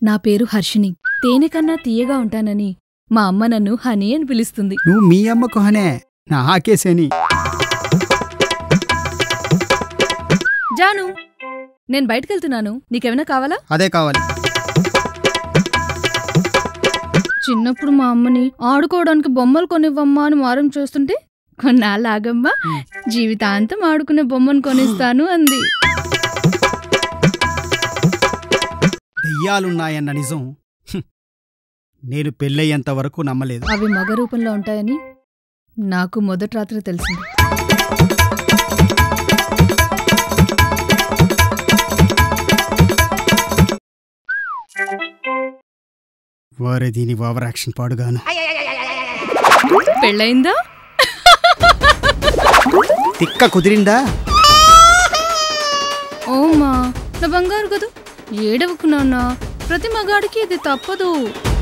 నా పేరు హర్షిని తేనె కన్నా తీయగా ఉంటానని మా అమ్మ నన్ను హనీ అని పిలుస్తుంది నువ్వు మీ అమ్మకు హనే నా ఆకేసేని జాను నేను బయటకెళ్తున్నాను నీకేమైనా కావాలా అదే కావాలి చిన్నప్పుడు మా అమ్మని ఆడుకోవడానికి బొమ్మలు కొనివ్వమ్మా అని మారం చేస్తుంటే కొన్నాళ్ళు ఆగమ్మా హ్మ్. జీవితాంతం ఆడుకునే బొమ్మను కొనిస్తాను అంది దెయ్యాలున్నాయన్న నిజం హ్మ్. నేను పెళ్ళయ్యేంత వరకు నమ్మలేదు అవి మగ రూపంలో ఉంటాయని నాకు మొదటి రాత్రి తెలిసింది వారే దీని ఓవర్ యాక్షన్ పాడుగాను పెళ్ళయిందా తిక్క కుదిరిందా ఓమా నా బంగారు కదూ ఏడవకు నాన్న ప్రతి మగాడికి ఇది తప్పదు